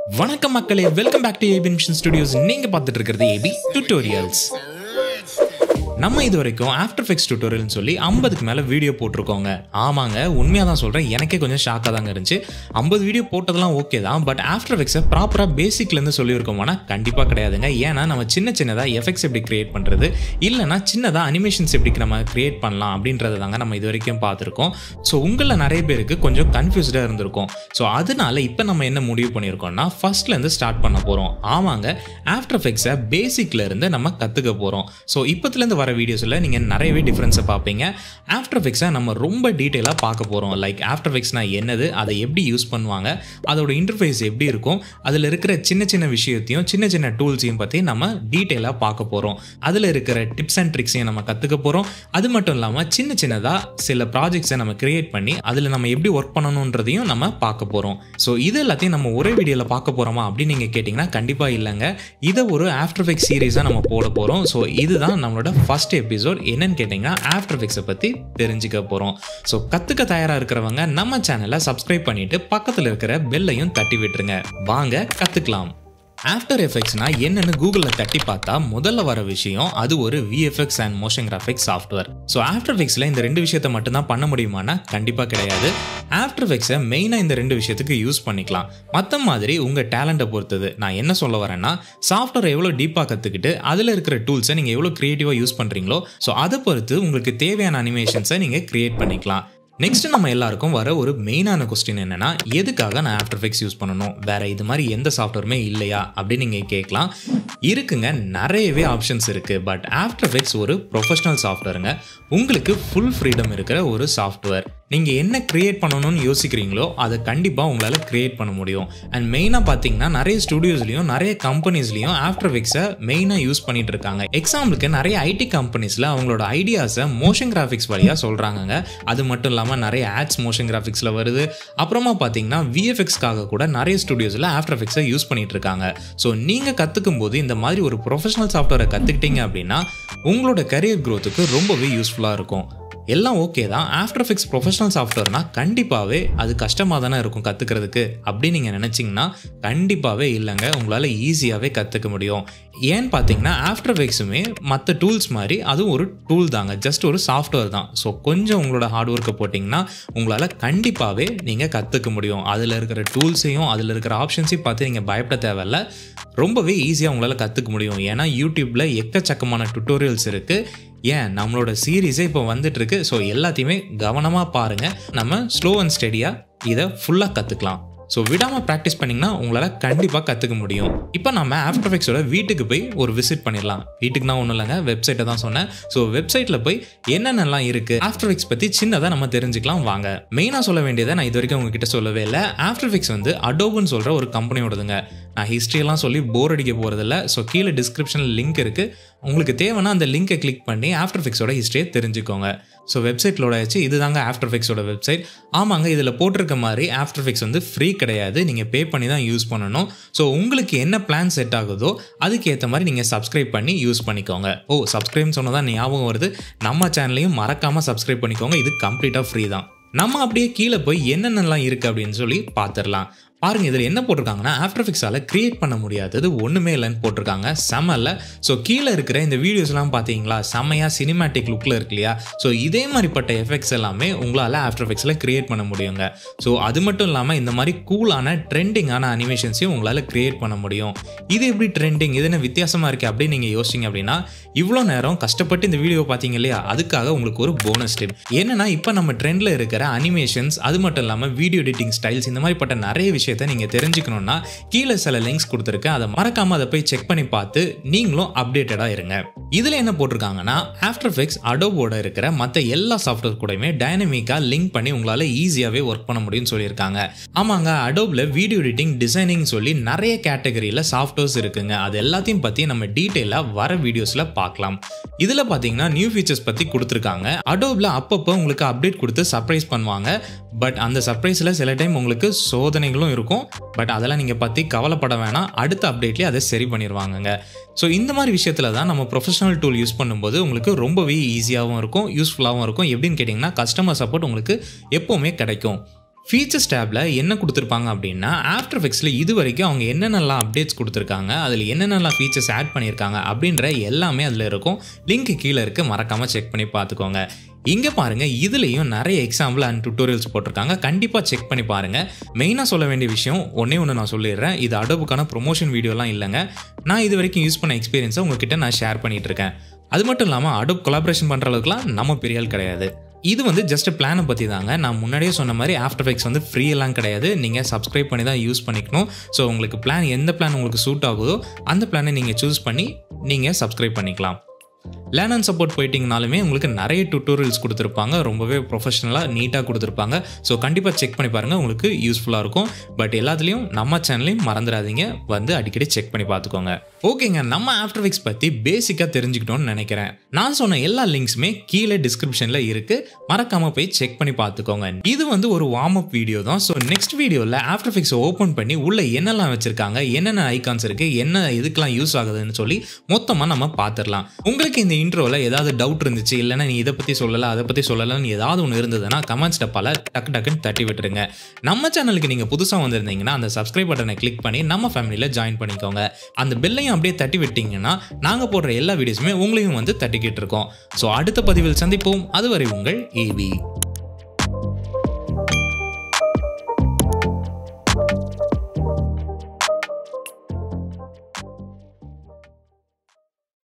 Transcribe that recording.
வணக்கம் மக்களே welcome back to AB Mission Studios நீங்க பார்த்துட்டு இருக்கிறது ஏபி டுட்டோரியல்ஸ் நம்ம இது வரைக்கும் ஆஃப்டர் எஃபெக்ட்ஸ் டியூட்டோரியல்னு சொல்லி ஐம்பதுக்கு மேலே வீடியோ போட்டிருக்கோங்க ஆமாங்க உண்மையாக தான் சொல்கிறேன் எனக்கே கொஞ்சம் ஷாக்காக தாங்க இருந்துச்சு ஐம்பது வீடியோ போட்டதெல்லாம் ஓகே தான் பட் ஆஃப்டர் எஃபெக்ட்ஸை ப்ராப்பராக பேசிக்லேருந்து சொல்லியிருக்கோமானா கண்டிப்பாக கிடையாதுங்க ஏன்னா நம்ம சின்ன சின்னதாக எஃபெக்ட்ஸ் எப்படி கிரியேட் பண்ணுறது இல்லைனா சின்னதாக அனிமேஷன்ஸ் எப்படி நம்ம கிரியேட் பண்ணலாம் அப்படின்றத தாங்க நம்ம இது வரைக்கும் பார்த்துருக்கோம் ஸோ உங்களில் நிறைய பேருக்கு கொஞ்சம் கன்ஃபியூஸ்டாக இருந்திருக்கும் ஸோ அதனால இப்போ நம்ம என்ன முடிவு பண்ணியிருக்கோம்னா ஃபர்ஸ்ட்லேருந்து ஸ்டார்ட் பண்ண போகிறோம் ஆமாங்க ஆஃப்டர் எஃபெக்ட்ஸை பேசிக்ல இருந்து நம்ம கற்றுக்க போகிறோம் ஸோ இப்போத்துலேருந்து வர வீடியோஸில் நீங்கள் நிறையவே டிஃப்ரென்ஸை பார்ப்பீங்க ஆஃப்டர் எஃபெக்ட்ஸை நம்ம ரொம்ப டீட்டெயிலாக பார்க்க போகிறோம் லைக் ஆஃப்டர் எஃபெக்ட்ஸ்னா என்னது அதை எப்படி யூஸ் பண்ணுவாங்க அதோட இன்டர்ஃபேஸ் எப்படி இருக்கும் அதில் இருக்கிற சின்ன சின்ன விஷயத்தையும் சின்ன சின்ன டூல்ஸையும் பற்றி நம்ம டீட்டெயிலாக பார்க்க போகிறோம் அதில் இருக்கிற டிப்ஸ் அண்ட் ட்ரிக்ஸையும் நம்ம கற்றுக்க போகிறோம் அது மட்டும் இல்லாமல் சின்ன சின்னதாக சில ப்ராஜெக்ட்ஸை நம்ம கிரியேட் பண்ணி அதில் நம்ம எப்படி ஒர்க் பண்ணணுன்றதையும் நம்ம பார்க்க போகிறோம் ஸோ இது எல்லாத்தையும் நம்ம ஒரே வீடியோவில் பார்க்க போகிறோமா அப்படின்னு நீங்கள் கேட்டிங்கன்னா கண்டிப்பாக இல்லைங்க இதை ஒரு ஆஃப்டர் எஃபெக்ட் சீரீஸாக நம்ம போட போகிறோம் ஸோ இதுதான் நம்மளோட ஃபர்ஸ்ட் எபிசோட் என்னன்னு கேட்டிங்கன்னா ஆஃப்டர் எஃபெக்ட்ஸை பற்றி தெரிஞ்சுக்க போகிறோம் ஸோ கற்றுக்க தயாராக இருக்கிறவங்க நம்ம சேனலை சப்ஸ்கிரைப் பண்ணிட்டு பக்கத்தில் இருக்கிற பெல்லையும் தட்டி விட்டுருங்க வாங்க கற்றுக்கலாம் ஆஃப்டர் எஃபெக்ட்ஸ்னா என்னன்னு கூகுளில் தட்டி பார்த்தா முதல்ல வர விஷயம் அது ஒரு VFX and motion graphics software so After எஃபெக்ட்ஸில் இந்த ரெண்டு விஷயத்தை மட்டும்தான் பண்ண முடியுமானா கண்டிப்பாக கிடையாது ஆஃப்டர் எஃபெக்ட்ஸை மெயினாக இந்த ரெண்டு விஷயத்துக்கு யூஸ் பண்ணிக்கலாம் மற்ற மாதிரி உங்கள் டேலண்ட்டை பொறுத்தது நான் என்ன சொல்ல வரேன்னா சாஃப்ட்வேர் எவ்வளோ டீப்பாக கற்றுக்கிட்டு அதில் இருக்கிற டூல்ஸை நீங்கள் எவ்வளோ க்ரியேட்டிவாக யூஸ் பண்ணுறீங்களோ ஸோ அதை பொறுத்து உங்களுக்கு தேவையான அனிமேஷன்ஸை நீங்கள் க்ரியேட் பண்ணிக்கலாம் நெக்ஸ்ட் நம்ம எல்லாருக்கும் வர ஒரு மெயினான கொஸ்டின் என்னன்னா எதுக்காக நான் ஆஃப்டர் எஃபெக்ட்ஸ் யூஸ் பண்ணணும் வேற இது மாதிரி எந்த சாஃப்ட்வேருமே இல்லையா அப்படின்னு நீங்க கேட்கலாம் இருக்குங்க நிறையவே ஆப்ஷன்ஸ் இருக்கு பட் ஆஃப்டர் எஃபெக்ட்ஸ் ஒரு ப்ரொஃபஷனல் சாஃப்ட்வேருங்க உங்களுக்கு ஃபுல் ஃப்ரீடம் இருக்கிற ஒரு சாஃப்ட்வேர் நீங்க என்ன கிரியேட் பண்ணணும்னு யோசிக்கிறீங்களோ அதை கண்டிப்பா உங்களால கிரியேட் பண்ண முடியும் அண்ட் மெயினா பாத்தீங்கன்னா நிறைய ஸ்டுடியோஸ்லயும் நிறைய கம்பெனிஸ்லயும் ஆஃப்டர் எஃபெக்ட்ஸை மெயினா யூஸ் பண்ணிட்டு இருக்காங்க எக்ஸாம்பிளுக்கு நிறைய ஐடி கம்பெனிஸ்ல அவங்களோட ஐடியாஸை மோஷன் கிராஃபிக்ஸ் வழியா சொல்றாங்க அது மட்டும் இல்லாம இல்லாமல் நிறைய ஆட்ஸ் மோஷன் கிராஃபிக்ஸில் வருது அப்புறமா பார்த்தீங்கன்னா விஎஃப்எக்ஸ்க்காக கூட நிறைய ஸ்டுடியோஸில் ஆஃப்டர் எஃபெக்ட்ஸை யூஸ் பண்ணிட்டு இருக்காங்க ஸோ நீங்கள் கற்றுக்கும் போது இந்த மாதிரி ஒரு ப்ரொஃபஷனல் சாஃப்ட்வேரை கற்றுக்கிட்டீங்க அப்படின்னா உங்களோட கரியர் க்ரோத்துக்கு ரொம்பவே யூஸ்ஃபுல்லாக இருக்கும் எல்லாம் ஓகே தான் ஆஃப்டர் எஃபெக்ட்ஸ் ப்ரொஃபஷனல் சாஃப்ட்வேர்னா கண்டிப்பாகவே அது கஷ்டமாக தானே இருக்கும் கற்றுக்கிறதுக்கு அப்படின்னு நீங்கள் நினச்சிங்கன்னா கண்டிப்பாகவே இல்லைங்க உங்களால் ஈஸியாகவே கற்றுக்க முடியும் ஏன்னு பார்த்தீங்கன்னா ஆஃப்டர் எஃபெக்ட்ஸுமே மற்ற டூல்ஸ் மாதிரி அதுவும் ஒரு டூல் தாங்க ஜஸ்ட் ஒரு சாஃப்ட்வேர் தான் ஸோ கொஞ்சம் உங்களோட ஹார்ட் ஒர்க்கை போட்டிங்கன்னா உங்களால் கண்டிப்பாகவே நீங்கள் கற்றுக்க முடியும் அதில் இருக்கிற டூல்ஸையும் அதில் இருக்கிற ஆப்ஷன்ஸையும் பார்த்து நீங்கள் பயப்பட தேவையில்ல ரொம்பவே ஈஸியாக உங்களால் கற்றுக்க முடியும் ஏன்னா யூடியூப்பில் எக்கச்சக்கமான டுட்டோரியல்ஸ் இருக்குது ஏன் நம்மளோட சீரீஸே இப்போ வந்துட்டு இருக்கு ஸோ எல்லாத்தையுமே கவனமாக பாருங்கள் நம்ம ஸ்லோ அண்ட் ஸ்டெடியாக இதை ஃபுல்லாக கற்றுக்கலாம் ஸோ விடாமல் ப்ராக்டிஸ் பண்ணிங்கன்னா உங்களால் கண்டிப்பாக கற்றுக்க முடியும் இப்போ நம்ம ஆஃப்டர் எஃபெக்ட்ஸோட வீட்டுக்கு போய் ஒரு விசிட் பண்ணிடலாம் வீட்டுக்கு தான் ஒன்றும் இல்லைங்க வெப்சைட்டை தான் சொன்னேன் ஸோ வெப்சைட்டில் போய் என்னென்னலாம் இருக்குது ஆஃப்டர் எஃபெக்ட்ஸ் பற்றி சின்னதாக நம்ம தெரிஞ்சுக்கலாம் வாங்க மெயினாக சொல்ல வேண்டியதை நான் இது வரைக்கும் உங்ககிட்ட சொல்லவே இல்லை ஆஃப்டர் எஃபெக்ட்ஸ் வந்து அடோபுன்னு சொல்கிற ஒரு கம்பெனியோடதுங்க நான் ஹிஸ்ட்ரியெல்லாம் சொல்லி போர் அடிக்க போகிறதில்ல ஸோ கீழே டிஸ்கிரிப்ஷனில் லிங்க் இருக்குது உங்களுக்கு தேவைன்னா அந்த லிங்கை கிளிக் பண்ணி ஆஃப்டர் எஃபெக்ட்ஸோட ஹிஸ்ட்ரியை தெரிஞ்சுக்கோங்க ஸோ வெப்சைட் லோட் ஆயிடுச்சு இது தாங்க ஆஃப்டர் எஃபெக்ட்ஸோட வெப்சைட் ஆமாங்க இதில் போட்டிருக்க மாதிரி ஆஃப்டர் எஃபெக்ட்ஸ் வந்து ஃப்ரீ கிடையாது நீங்கள் பே பண்ணி தான் யூஸ் பண்ணணும் ஸோ உங்களுக்கு என்ன பிளான் செட் ஆகுதோ அதுக்கு ஏற்ற மாதிரி நீங்கள் சப்ஸ்கிரைப் பண்ணி யூஸ் பண்ணிக்கோங்க ஓ சப்ஸ்கிரைப்னு சொன்னதான் ஞாபகம் வருது நம்ம சேனலையும் மறக்காமல் சப்ஸ்கிரைப் பண்ணிக்கோங்க இது கம்ப்ளீட்டாக ஃப்ரீ தான் நம்ம அப்படியே கீழே போய் என்னென்னலாம் இருக்குது அப்படின்னு சொல்லி பார்த்துடலாம் பாருங்க இதில் என்ன போட்டிருக்காங்கன்னா ஆஃப்டர் எஃபெக்ட்ஸால் கிரியேட் பண்ண முடியாதது ஒன்றுமே இல்லைன்னு போட்டிருக்காங்க செம்மல்ல ஸோ கீழே இருக்கிற இந்த வீடியோஸ்லாம் பார்த்தீங்களா செம்மையாக சினிமேட்டிக் லுக்கில் இருக்கு இல்லையா ஸோ இதே மாதிரிப்பட்ட எஃபெக்ட்ஸ் எல்லாமே உங்களால் ஆஃப்டர் எஃபெக்ட்ஸில் கிரியேட் பண்ண முடியுங்க ஸோ அது மட்டும் இல்லாமல் இந்த மாதிரி கூலான ட்ரெண்டிங்கான அனிமேஷன்ஸையும் உங்களால் கிரியேட் பண்ண முடியும் இது எப்படி ட்ரெண்டிங் இது என்ன வித்தியாசமாக இருக்குது அப்படின்னு நீங்கள் யோசிச்சிங்க அப்படின்னா இவ்வளோ நேரம் கஷ்டப்பட்டு இந்த வீடியோ பார்த்தீங்க இல்லையா அதுக்காக உங்களுக்கு ஒரு போனஸ் டிப் என்னன்னா இப்போ நம்ம ட்ரெண்டில் இருக்கிற அனிமேஷன்ஸ் அது மட்டும் இல்லாமல் வீடியோ எடிட்டிங் ஸ்டைல்ஸ் இந்த மாதிரிப்பட்ட நிறைய விஷயம் விஷயத்தை நீங்கள் தெரிஞ்சுக்கணும்னா கீழே சில லிங்க்ஸ் கொடுத்துருக்கேன் அதை மறக்காமல் அதை போய் செக் பண்ணி பார்த்து நீங்களும் அப்டேட்டடாக இருங்க இதில் என்ன போட்டிருக்காங்கன்னா ஆஃப்டர் எஃபெக்ட்ஸ் அடோபோட இருக்கிற மற்ற எல்லா சாஃப்ட்வேர் கூடயுமே டைனமிக்காக லிங்க் பண்ணி உங்களால் ஈஸியாகவே ஒர்க் பண்ண முடியும்னு சொல்லியிருக்காங்க ஆமாங்க அடோபில் வீடியோ எடிட்டிங் டிசைனிங் சொல்லி நிறைய கேட்டகரியில் சாஃப்ட்வேர்ஸ் இருக்குங்க அது எல்லாத்தையும் பற்றி நம்ம டீட்டெயிலாக வர வீடியோஸில் பார்க்கலாம் இதில் பார்த்தீங்கன்னா நியூ ஃபீச்சர்ஸ் பற்றி கொடுத்துருக்காங்க அடோபில் அப்பப்போ உங்களுக்கு அப்டேட் கொடுத்து சர்ப்ரைஸ் பண்ணுவாங்க பட் அந்த சர்ப்ரைஸில் சில டைம் உங்களுக்கு சோதனைகளும் இருக்கும் பட் அதெல்லாம் நீங்கள் பற்றி கவலைப்பட வேணாம் அடுத்த அப்டேட்லேயே அதை சரி பண்ணிடுவாங்கங்க ஸோ இந்த மாதிரி விஷயத்தில் தான் நம்ம ப்ரொஃபஷனல் டூல் யூஸ் பண்ணும்போது உங்களுக்கு ரொம்பவே ஈஸியாகவும் இருக்கும் யூஸ்ஃபுல்லாகவும் இருக்கும் எப்படின்னு கேட்டிங்கன்னா கஸ்டமர் சப்போர்ட் உங்களுக்கு எப்போவுமே கிடைக்கும் ஃபீச்சர்ஸ் டேப்பில் என்ன கொடுத்துருப்பாங்க அப்படின்னா ஆஃப்டர் எஃபெக்ட்ஸில் இது வரைக்கும் அவங்க என்னென்னலாம் அப்டேட்ஸ் கொடுத்துருக்காங்க அதில் என்னென்னலாம் ஃபீச்சர்ஸ் ஆட் பண்ணியிருக்காங்க அப்படின்ற எல்லாமே அதில் இருக்கும் லிங்க் கீழே இருக்க மறக்காமல் செக் பண்ணி பார்த்துக்கோங்க இங்கே பாருங்கள் இதுலேயும் நிறைய எக்ஸாம்பிள் அண்ட் டுட்டோரியல்ஸ் போட்டிருக்காங்க கண்டிப்பாக செக் பண்ணி பாருங்கள் மெயினாக சொல்ல வேண்டிய விஷயம் ஒன்றே ஒன்று நான் சொல்லிடுறேன் இது அடோபுக்கான ப்ரொமோஷன் வீடியோலாம் இல்லைங்க நான் இது வரைக்கும் யூஸ் பண்ண எக்ஸ்பீரியன்ஸை உங்ககிட்ட நான் ஷேர் பண்ணிட்டு இருக்கேன் அது மட்டும் இல்லாமல் அடோப் கொலாபரேஷன் பண்ணுற அளவுக்குலாம் நம்ம பெரிய ஆள் கிடையாது இது வந்து ஜஸ்ட் பிளானை பற்றி தாங்க நான் முன்னாடியே சொன்ன மாதிரி ஆஃப்டர் எஃபெக்ட்ஸ் வந்து ஃப்ரீ எல்லாம் கிடையாது நீங்கள் சப்ஸ்கிரைப் பண்ணி தான் யூஸ் பண்ணிக்கணும் ஸோ உங்களுக்கு பிளான் எந்த பிளான் உங்களுக்கு சூட் ஆகுதோ அந்த பிளானை நீங்கள் சூஸ் பண்ணி நீங்கள் சப்ஸ்கிரைப் பண்ணிக்கலாம் லேர்ன் அண்ட் சப்போர்ட் போயிட்டீங்கனாலுமே உங்களுக்கு நிறைய டுட்டோரியல்ஸ் கொடுத்துருப்பாங்க ரொம்பவே ப்ரொஃபஷனலாக நீட்டாக கொடுத்துருப்பாங்க ஸோ கண்டிப்பாக செக் பண்ணி பாருங்கள் உங்களுக்கு யூஸ்ஃபுல்லாக இருக்கும் பட் எல்லாத்துலேயும் நம்ம சேனலையும் மறந்துடாதீங்க வந்து அடிக்கடி செக் பண்ணி பார்த்துக்கோங்க ஓகேங்க நம்ம ஆஃப்டர் எஃபெக்ட்ஸ் பற்றி பேசிக்காக தெரிஞ்சுக்கிட்டோம்னு நினைக்கிறேன் நான் சொன்ன எல்லா லிங்க்ஸுமே கீழே டிஸ்கிரிப்ஷனில் இருக்குது மறக்காமல் போய் செக் பண்ணி பார்த்துக்கோங்க இது வந்து ஒரு வார்ம் அப் வீடியோ தான் ஸோ நெக்ஸ்ட் வீடியோவில் ஆஃப்டர் எஃபெக்ட்ஸ் ஓப்பன் பண்ணி உள்ள என்னெல்லாம் வச்சுருக்காங்க என்னென்ன ஐகான்ஸ் இருக்குது என்ன இதுக்கெல்லாம் யூஸ் ஆகுதுன்னு சொல்லி மொத்தமாக நம்ம பார்த்துடலாம் உங்களுக்கு இந்த இன்ட்ரோவில் ஏதாவது டவுட் இருந்துச்சு இல்லைன்னா நீ இதை பற்றி சொல்லலை அதை பற்றி சொல்லலைன்னு ஏதாவது ஒன்று இருந்ததுன்னா கமெண்ட்ஸ் டப்பால் டக்கு டக்குன்னு தட்டி விட்டுருங்க நம்ம சேனலுக்கு நீங்கள் புதுசாக வந்திருந்தீங்கன்னா அந்த சப்ஸ்கிரைப் பட்டனை கிளிக் பண்ணி நம்ம ஃபேமிலியில் ஜாயின் பண்ணிக்கோங்க அந்த பெல்லையும் அப்படியே தட்டி விட்டீங்கன்னா நாங்கள் போடுற எல்லா வீடியோஸுமே உங்களையும் வந்து தட்டிக்கிட்டு இருக்கோம் ஸோ அடுத்த பதிவில் சந்திப்போம் அதுவரை உங்கள் ஏபி